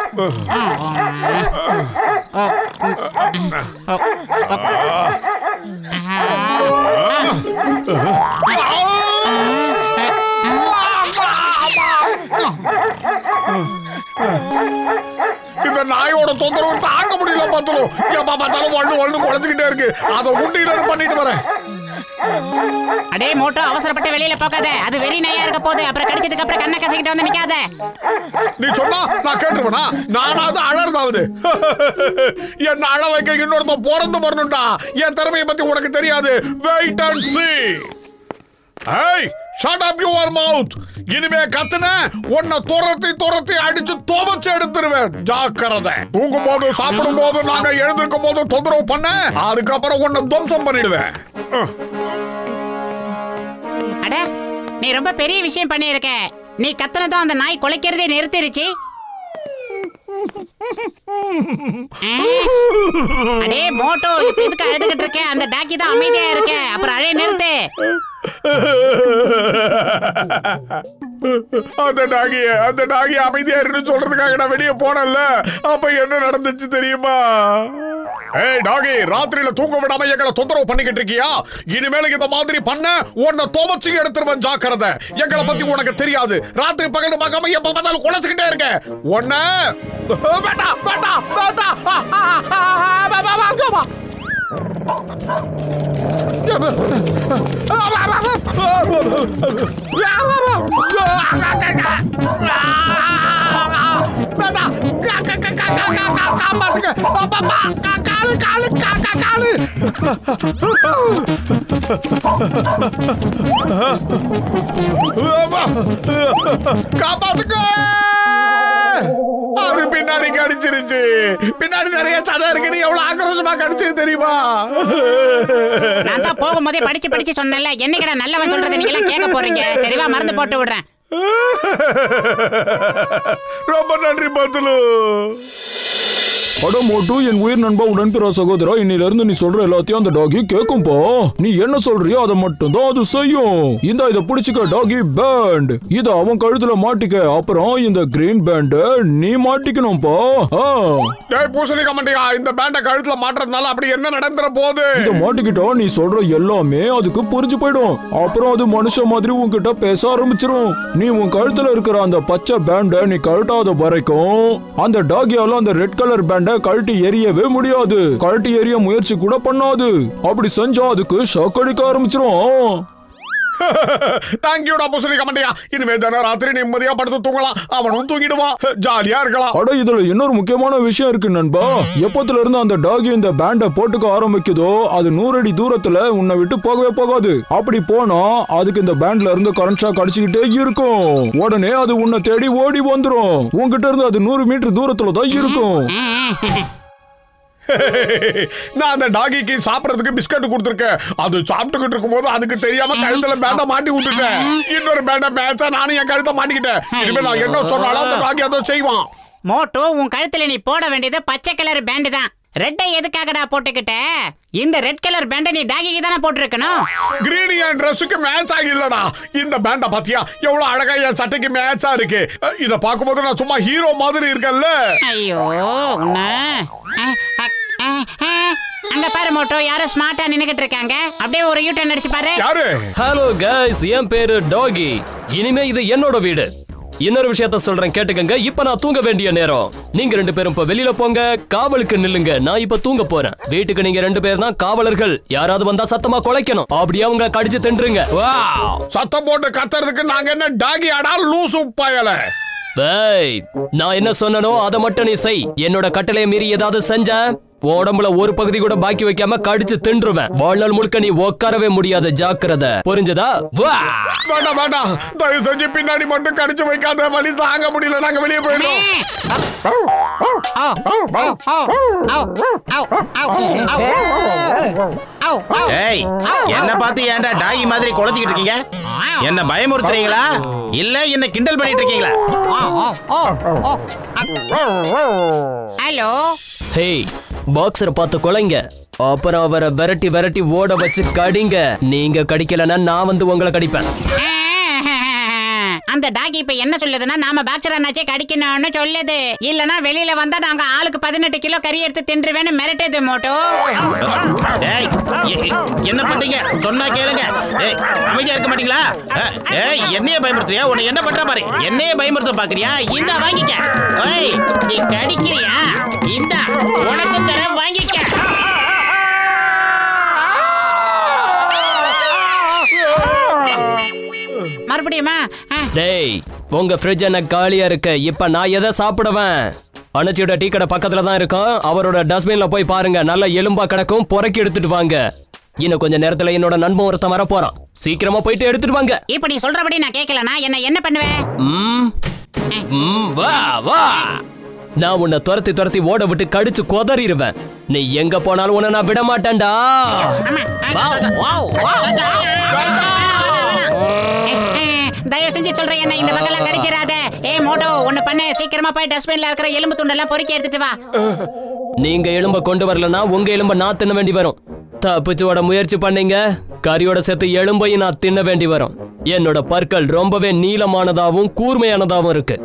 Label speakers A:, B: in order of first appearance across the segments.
A: இந்த நாயோட தொந்தரவு தாங்க முடியல பத்தலும் எப்ப பார்த்தாலும் ஒண்ணு ஒண்ணு குழச்சுக்கிட்டே இருக்கு அதை உண்டியில பண்ணிட்டு வரேன்
B: அடே மோட்டோ அவசரப்பட்டு வெளியில போகாத அது வெறி நாயா இருக்க போகுது அப்புறம் கடிச்சதுக்கு அப்புறம் கண்ணை கசக்கிட்டு வந்து நிக்காத
A: நீ சொன்னா நான் கேட்டுருவேனா நானாவது அழறதாவது என்ன அழ வைக்க இன்னொருத்த பிறந்து வரணும்டா என் திறமையை பத்தி உனக்கு தெரியாது வெயிட் அண்ட் see ஏய் ஷட் அப் யுவர் மவுத் இனிமே கத்துன உன்னை துரத்தி துரத்தி அடிச்சு துவச்சு எடுத்துருவேன் ஜாக்கிரதை தூங்கும் போது சாப்பிடும் போது நாங்க எழுந்திருக்கும் போது தொந்தரவு பண்ண அதுக்கப்புறம் உன்னை துவம்சம் பண்ணிடுவேன் அஹ்.
B: அட நீ ரொம்ப பெரிய விஷயம் பண்ணியிருக்க நீ கத்துனதும் அந்த நாய் குலைக்கிறதே நிறுத்திருச்சு ஆ? அடே மோட்டோ இப்ப எதுக்கு அழுதுகிட்டு இருக்க அந்த டாக்கி தான் அமைதியா இருக்க அப்புறம் அழைய நிறுத்து
A: அந்த டாகிய அந்த டாகி அமைதியா இருக்குன்னு சொல்றதுக்காக நான் வெளியே போனேன்ல அப்ப என்ன நடந்துச்சு தெரியுமா ஏய் டாகி ராத்திரியில தூங்க விடாம எங்களை தொந்தரவு பண்ணிக்கிட்டு இருக்கியா இனிமேல் இந்த மாதிரி பண்ண உன்னை துவச்சு எடுத்துருவேன் ஜாக்கிரதை எங்களை பத்தி உனக்கு தெரியாது ராத்திரி பகல் பார்க்காம எப்ப பார்த்தாலும் குலைச்சுக்கிட்டே இருக்க உன்ன வேண்டாம் வேண்டாம் வேண்டாம் ஆ, ஆ, ஆ, ஆ, வா, வா, வா, வா, வா. காப்பாத்துக்க அது பின்னாடி கடிச்சிருச்சு பின்னாடி நிறைய சதை இருக்குன்னு எவ்வளவு ஆக்ரோஷமா கடிச்சது தெரியுமா
B: நான் தான் போகும்போதே படிச்சு படிச்சு சொன்னேன்ல என்னைக்கடா நல்லவன் சொல்றது நீங்க எல்லாம் கேட்க போறீங்க சரிவா மருந்து போட்டு விடுறேன்
A: ரொம்ப நன்றி பத்துலு
C: அட மோட்டு என் உயிர் நண்பா உடன்பிற சகோதரா இன்னில இருந்து நீ சொல்ற எல்லாத்தையும் அந்த டாகி கேக்கும்பா நீ என்ன சொல்றியோ அதை மட்டும் தான் அது செய்யும் இந்த இத பிடிச்சுக்க டாகி பேண்ட் இத அவன் கழுத்துல மாட்டிக்க அப்புறம் இந்த கிரீன் பேண்ட் நீ மாட்டிக்கணும்பா ஆ.
A: டேய் பூசணி கமண்டியா இந்த பேண்ட கழுத்துல மாட்டுறதுனால அப்படி என்ன நடந்துற போகுது
C: இத மாட்டிக்கிட்டா நீ சொல்ற எல்லாமே அதுக்கு புரிஞ்சு போயிடும் அப்புறம் அது மனுஷ மாதிரி உன்கிட்ட பேச ஆரம்பிச்சிரும் நீ உன் கழுத்துல இருக்கிற அந்த பச்சை பேண்ட நீ கழட்டாத வரைக்கும் அந்த டாகியால அந்த ரெட் கலர் பேண்ட கழட்டி எரியவே முடியாது கழட்டி எரிய முயற்சி கூட பண்ணாது அப்படி செஞ்சா அதுக்கு ஷாக் அடிக்க ஆரம்பிச்சிரும்
A: தேங்க்யூடா பூசணி கமண்டியா இனிமே தினம் ராத்திரி நிம்மதியா படுத்து தூங்கலாம் அவனும் தூங்கிடுவான் ஜாலியா இருக்கலாம்
C: அட இதுல இன்னொரு முக்கியமான விஷயம் இருக்கு நண்பா எப்பத்துல இருந்து அந்த டாகி இந்த பேண்ட போட்டுக்க ஆரம்பிக்குதோ அது நூறு அடி தூரத்துல உன்னை விட்டு போகவே போகாது அப்படி போனா அதுக்கு இந்த பேண்ட்ல இருந்து கரண்ட் ஷாக் அடிச்சுக்கிட்டே இருக்கும் உடனே அது உன்னை தேடி ஓடி வந்துரும் உன்கிட்ட இருந்து அது நூறு மீட்டர் தூரத்துல தான் இருக்கும்
A: நான் அந்த டாகிக்கு சாப்பிடறதுக்கு பிஸ்கட் கொடுத்துருக்கேன் அது சாப்பிட்டுக்கிட்டு இருக்கும்போது அதுக்கு தெரியாம கழுத்துல பேண்ட மாட்டி விட்டுட்டேன் இன்னொரு பேண்ட மேட்சா நானும் என் கழுத்தை மாட்டிக்கிட்டேன் இனிமே நான் என்ன சொன்னாலும் அந்த டாகி அதை செய்வான்
B: மோட்டோ உன் கழுத்துல நீ போட வேண்டியது பச்சை கலர் பேண்ட் தான் ரெட்டை எதுக்காகடா போட்டுக்கிட்ட இந்த ரெட் கலர் பேண்டை நீ டாகிக்கு தானே போட்டிருக்கணும்
A: கிரீன் என் ட்ரெஸ்ஸுக்கு மேட்ச் ஆகில்லடா இந்த பேண்ட பாத்தியா எவ்வளவு அழகா என் சட்டைக்கு மேட்சா இருக்கு அஹ், இத பாக்கும்போது நான் சும்மா ஹீரோ மாதிரி இருக்கேன்ல
B: ஐயோ உன்ன அஹ், அஹ், அஹ், அஹ். அங்க பாரு மோட்டோ யாரோ ஸ்மார்ட்டா நின்னுகிட்டு இருக்காங்க அப்படியே ஒரு யூ டர்ன் அடிச்சு பாரு
A: யாரு
D: ஹலோ கைஸ் என் பேரு டாகி இனிமே இது என்னோட வீடு இன்னொரு விஷயத்த சொல்றேன் கேட்டுக்கங்க இப்ப நான் தூங்க வேண்டிய நேரம் நீங்க ரெண்டு பேரும் இப்ப வெளியில போங்க காவலுக்கு நில்லுங்க நான் இப்ப தூங்க போறேன் வீட்டுக்கு நீங்க ரெண்டு பேர் தான் காவலர்கள் யாராவது வந்தா சத்தமா குலைக்கணும் அப்படியே அவங்க கடிச்சு தின்றுங்க வாவ்
A: சத்தம் போட்டு கத்துறதுக்கு நாங்க என்ன டாகி ஆடா லூசு பயல
D: டேய், நான் என்ன சொன்னனோ அதை மட்டும் நீ செய் என்னோட கட்டளையை மீறி ஏதாவது செஞ்ச உன் உடம்புல ஒரு பகுதி கூட பாக்கி வைக்காம கடிச்சு தின்றுவேன் வாழ்நாள் முழுக்க நீ உட்காரவே முடியாது ஜாக்கிரதை புரிஞ்சதா வா
A: வேண்டாம் வேண்டாம் தயவு செஞ்சு பின்னாடி மட்டும் கடிச்சு வைக்காத வலி தாங்க முடியல நாங்க வெளியே போயிடுறோம்
B: ஓ, ஓ, ஓ, ஓ, ஓ, ஓ, ஓ, ஓ.
E: ஏய் என்ன பார்த்து ஏன்டா டாகி மாதிரி குலைச்சிக்கிட்டு இருக்கீங்க என்ன பயமுறுத்துறீங்களா இல்ல என்ன கிண்டல் பண்ணிட்டு இருக்கீங்களா
B: ஓ, ஓ, ஓ, ஓ. ஹலோ
D: ஹேய் பாக்ஸரை பார்த்து கொலைங்க அப்புறம் அவரை விரட்டி விரட்டி ஓட வச்சு கடிங்க நீங்க கடிக்கலன்னா நான் வந்து உங்களை கடிப்பேன்
B: அந்த டாகி இப்ப என்ன சொல்லுதுன்னா நாம பாக்ஸர் அண்ணாச்சே கடிக்கணும்னு சொல்லுது இல்லனா வெளியில வந்தா நாங்க ஆளுக்கு பதினெட்டு கிலோ கறி எடுத்து தின்றுவேன்னு மிரட்டுது மோட்டோ
E: டேய் எ- எ- என்ன பண்றீங்க சொன்னா கேளுங்க ஏய் அமைதியா இருக்க மாட்டீங்களா அஹ், ஏய் என்னைய பயமுறுத்துறியா உன்னை என்ன பண்ற பாரு என்னைய பயமுறுத்த பாக்குறியா இந்த வாங்கிக்க ஏய் நீ கடிக்கிறியா இந்த உனக்கு தர வாங்கிக்க
B: மறுபடியுமா ஆ,
D: டேய் உங்க ஃப்ரிட்ஜ் என்ன காலியா இருக்கு இப்ப நான் எதை சாப்பிடுவேன் அனுச்சியோட டீ கடை பக்கத்துல தான் இருக்கும் அவரோட டஸ்ட்பின்ல போய் பாருங்க நல்ல எலும்பா கிடக்கும் புறக்கி எடுத்துட்டு வாங்க இன்னும் கொஞ்ச நேரத்துல என்னோட நண்பன் ஒருத்தன் வர போறான் சீக்கிரமா போயிட்டு எடுத்துட்டு வாங்க
B: இப்ப நீ சொல்றபடி நான் கேட்கலனா என்ன என்ன பண்ணுவேன்
D: ம், ம், வா வா நான் உன்னை துரத்தி துரத்தி ஓட விட்டு கடிச்சு கொதறிடுவேன் நீ எங்க போனாலும் உன்னை நான் விட மாட்டேன்டா வா, வா, வா.
B: தயவு செஞ்சு சொல்றேன் என்ன இந்த பக்கம் கடிச்சிடாத ஏ மோட்டோ ஒண்ணு பண்ணு சீக்கிரமா போய் டஸ்ட்பின்ல இருக்கிற எலும்பு துண்டெல்லாம் பொறுக்கி எடுத்துட்டு வா
D: நீங்க எலும்ப கொண்டு வரலனா உங்க எலும்ப நான் தின்ன வேண்டி வரும் தப்பிச்சு ஓட முயற்சி பண்ணீங்க கறியோட சேர்த்து எலும்பையும் நான் தின்ன வேண்டி வரும் என்னோட பற்கள் ரொம்பவே நீளமானதாவும் கூர்மையானதாவும் இருக்கு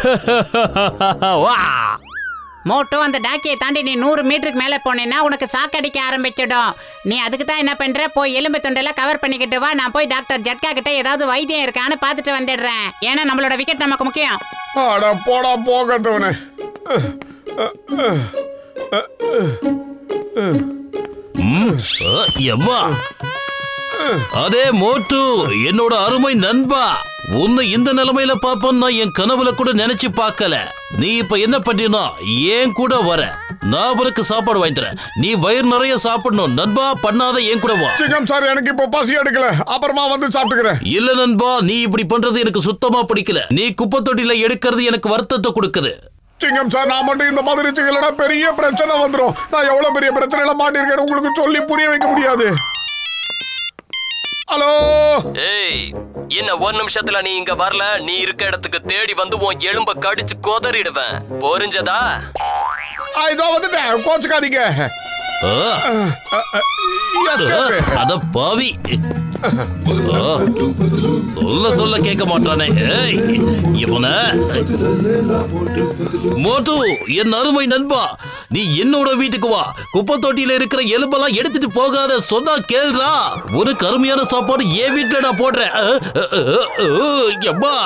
D: வா
B: மோட்டோ அந்த டாக்கியை தாண்டி நீ நூறு மீட்டருக்கு மேல போனேன்னா உனக்கு சாக்கடிக்க ஆரம்பிச்சிடும் நீ அதுக்கு தான் என்ன பண்ற போய் எலும்பு துண்டெல்லாம் கவர் பண்ணிக்கிட்டு வா நான் போய் டாக்டர் ஜட்கா கிட்ட ஏதாவது வைத்தியம் இருக்கான்னு பார்த்துட்டு வந்துடுறேன் ஏன்னா நம்மளோட விக்கெட் நமக்கு முக்கியம்
A: அட போடா போகத்தவனே
F: எம்மா அதே மோட்டு என்னோட அருமை நண்பா உன்னை இந்த நிலைமையில பாப்போம் நான் என் கனவுல கூட நினைச்சு பார்க்கல நீ இப்ப என்ன பண்ணினா ஏன் கூட வர நான் உனக்கு சாப்பாடு வாங்கி தரேன் நீ வயிறு நிறைய சாப்பிடணும் நண்பா பண்ணாத ஏன் கூட வா
A: சிங்கம் சார் எனக்கு இப்போ பசி எடுக்கல அப்புறமா வந்து சாப்பிட்டுக்கிறேன்
F: இல்ல நண்பா நீ இப்படி பண்றது எனக்கு சுத்தமா பிடிக்கல நீ குப்பை தொட்டில எடுக்கிறது எனக்கு வருத்தத்தை கொடுக்குது
A: சிங்கம் சார் நான் மட்டும் இந்த மாதிரி செய்யலனா பெரிய பிரச்சனை வந்துரும் நான் எவ்வளவு பெரிய பிரச்சனையில மாட்டிருக்கேன்னு உங்களுக்கு சொல்லி புரிய வைக்க முடியாது ஹலோ
D: ஏய் என்ன ஒரு நிமிஷத்துல நீ இங்க வரல நீ இருக்க இடத்துக்கு தேடி வந்து உன் எலும்ப கடிச்சு கொதறிடுவேன் புரிஞ்சதா
A: ஆ, இதோ வந்துட்டேன் கோச்சுக்காதீங்க
F: ஆ,
A: Escape.
F: அட பாவி ஆ, சொல்ல சொல்ல கேட்க மாட்டானே ஏய் இவன மோட்டு என் அருமை நண்பா நீ என்னோட வீட்டுக்கு வா குப்பை தொட்டியில இருக்கிற எலும்பெல்லாம் எடுத்துட்டு போகாத சொன்னா கேளுடா ஒரு கருமையான சாப்பாடு என் வீட்டுல நான் போடுறேன் அ, அ, அ, அ, எம்மா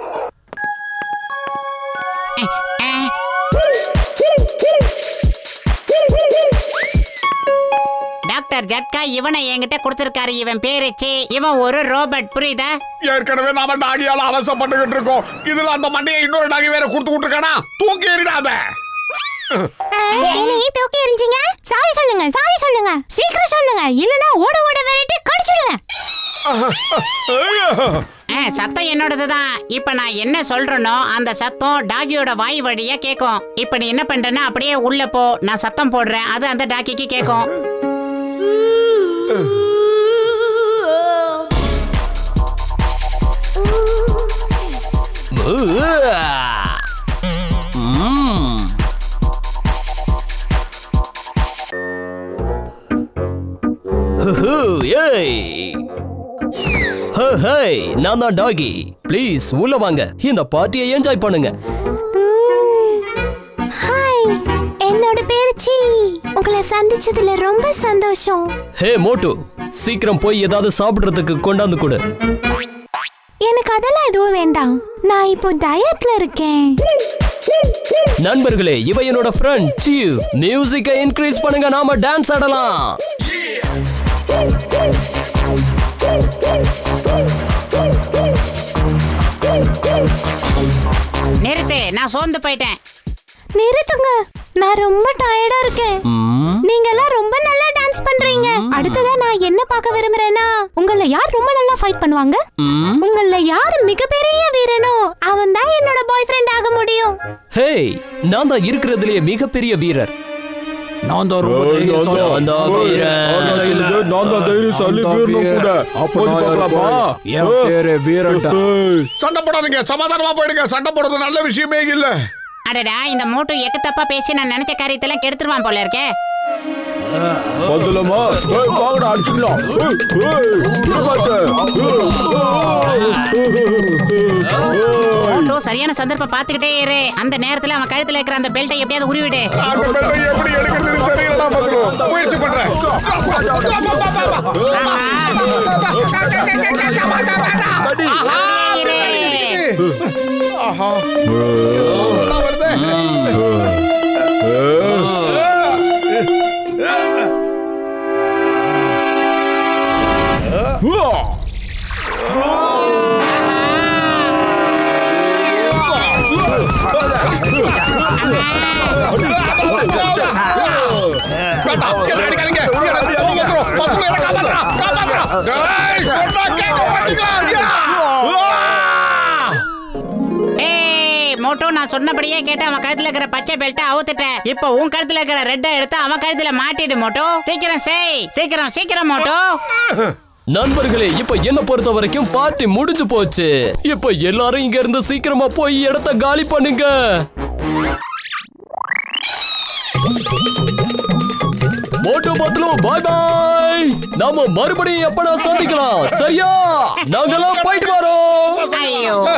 B: டாக்டர் ஜட்கா இவனை என்கிட்ட கொடுத்திருக்காரு இவன் பேருச்சு இவன் ஒரு ரோபோட் புரியுதா
A: ஏற்கனவே நாம டாகியால அவசப்பட்டுக்கிட்டு இருக்கோம் இதுல அந்த மண்டையை இன்னொரு டாகி வேற கொடுத்து விட்டுருக்கானா தூக்கி எறிடாத
G: என்னையே தூக்கி எறிஞ்சிங்க சாரி சொல்லுங்க சாரி சொல்லுங்க சீக்கிரம் சொல்லுங்க இல்லனா ஓட ஓட விரட்டி கடிச்சிடுவேன்
A: ஐயோ.
B: ஆ, சத்தம் என்னோடது தான் இப்ப நான் என்ன சொல்றேனோ அந்த சத்தம் டாகியோட வாய் வழியா கேட்கும் இப்ப நீ என்ன பண்றேன்னா அப்படியே உள்ள போ நான் சத்தம் போடுறேன் அது அந்த டாகிக்கு கேட்கும்
D: ம். ஹுஹு, ஏய். ஹே, ஹேய், நான் தான் டாகி ப்ளீஸ் உள்ள வாங்க இந்த பார்ட்டியை என்ஜாய் பண்ணுங்க
G: ஹாய் என்னோட பேரு சி உங்களை சந்திச்சதுல ரொம்ப சந்தோஷம்
D: ஹே மோட்டு சீக்கிரம் போய் ஏதாவது சாப்பிடுறதுக்கு கொண்டாந்து கொடு
G: எனக்கு அதெல்லாம் எதுவும் வேண்டாம் நான் இப்போ டயட்ல இருக்கேன்
D: நண்பர்களே இவ என்னோட ஃப்ரெண்ட் சீவ் மியூசிக்கை இன்க்ரீஸ் பண்ணுங்க நாம டான்ஸ் ஆடலாம்
B: நிறுத்து நான் சோர்ந்து போயிட்டேன்
G: நிறுத்துங்க நான் ரொம்ப டயர்டா இருக்கேன்
D: ம்,
G: நீங்க எல்லாம் ரொம்ப நல்லா டான்ஸ் பண்றீங்க அடுத்ததா நான் என்ன பார்க்க விரும்புறேன்னா உங்கள யார் ரொம்ப நல்லா ஃபைட் பண்ணுவாங்க
D: ம்.
G: உங்கள யார் மிகப்பெரிய வீரனோ அவன் தான் என்னோட பாய் ஃப்ரெண்ட் ஆக முடியும்
D: ஹேய் நான் தான் இருக்கிறதுலயே மிகப்பெரிய வீரர்
C: நான் தான் ரொம்ப தைரியசாலி.
D: நான் தான் வீரன்.
C: நான் இல்ல, நான் தான் தைரியசாலி, வீரனும் கூட.
H: அப்ப
C: மோதி
H: நான்
C: பார்க்கலாமா?
H: என் பேரு வீரன்டா.
C: ஏய்,
A: சண்டை போடாதீங்க சமாதானமா போயிடுங்க சண்டை போடுறது நல்ல விஷயமே இல்ல
B: அடடா இந்த மோட்டு எக்கு தப்பா பேசி நான் நினைச்ச காரியத்தெல்லாம் கெடுத்துருவான் போல இருக்கே
C: பதிலமா? ஏய், வாங்கடா, அடிச்சுக்கலாம். ஏய், ஏய், இங்க பாரு. ஏய், ஏய், ஏய்,
B: சரியான சந்தர்ப்பம் பார்த்துக்கிட்டே இரு அந்த நேரத்துல அவன் கழுத்துல இருக்கிற அந்த பெல்ட்டை எப்படியாவது உருவிடு
A: அந்த பெல்ட்டை எப்படி எடுக்கிறதுன்னு தெரியலடா பத்ரு முயற்சி பண்றேன்
B: அப்படியே இரு.
A: ஆஹா நல்லா வருதே. வேண்டாம், என்னை அடிக்காதீங்க. என்னை காப்பாத்துறோம். பத்ரு, என்னை காப்பாத்துறோம். காப்பாத்துறோம். டேய், சொன்னா கேட்க மாட்டீங்களா? ஐயா! ஆ!
B: ஏய் மோட்டோ நான் சொன்னபடியே கேட்டு அவன் கழுத்துல இருக்கிற பச்சை பெல்ட்டை அவுத்துட்டேன் இப்போ உன் கழுத்துல இருக்கிற ரெட்டை எடுத்து அவன் கழுத்துல மாட்டிடு மோட்டோ சீக்கிரம் செய் சீக்கிரம் சீக்கிரம் மோட்டோ
D: நண்பர்களே இப்ப என்ன பொறுத்த வரைக்கும் பார்ட்டி முடிஞ்சு போச்சு இப்ப எல்லாரும் இங்க இருந்து சீக்கிரமா போய் இடத்த காலி பண்ணுங்க மோட்டோ பத்லு பாய் பாய் நாம மறுபடியும் எப்படா சந்திக்கலாம் சரியா நாங்கெல்லாம் போயிட்டு வரோம்
B: ஐயோ